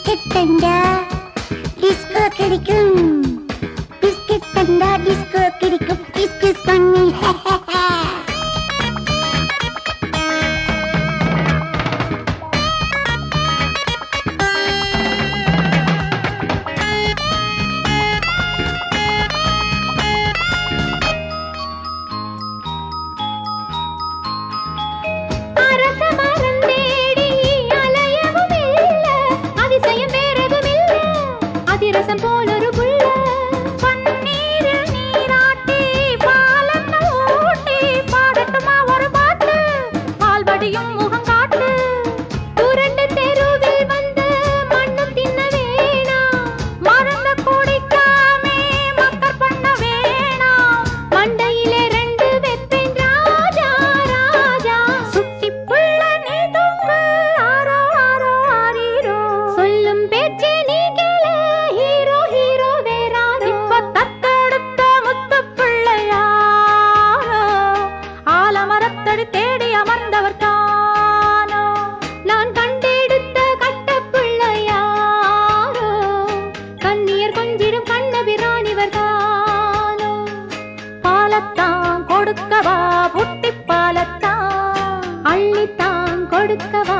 biscuit தந்தா disco கிடைக்கும் biscuit தந்தா டிஸ்கோ கிடைக்கும் டிஸ்கஸ் பண்ணி அரச மரம் தேடி அலையவும் இல்ல அதிசயம் வேறெதும் இல்ல அதிரசம் போலொரு புள்ள பன்னீரில் நீராட்டி பாலன்ன ஊட்டி பாடட்டுமா ஒரு பாட்டு பால்வடியும் முகம் காட்டு துரண்டு தெருவில் வந்து மண்ணும் தின்ன வேணாம் மறந்த குடிக்காமே மக்கள் பண்ண வேணாம் மண்டையிலே ரெண்டு வெப்பேன் ராஜா ராஜா சுட்டி புள்ள நீ தூங்கு ஆரோ ஆரோ ஆரீரோ சொல்லும் பேச்சே நீ கேளு ஹீரோ ஹீரோ வேறாரோ இப்ப தத்தெடுத்த முத்து பிள்ளையாரோ ஆலமரத்தடி தேடி அமர்ந்தவர் தானோ நான் கண்டெடுத்த கட்ட பிள்ளையாரோ கண்ணியர் கொஞ்சிடும் கண்ணபிராணிவர் தானோ பாலத்தான் கொடுக்கவா புட்டி பாலத்தான் அள்ளித்தான் கொடுக்கவா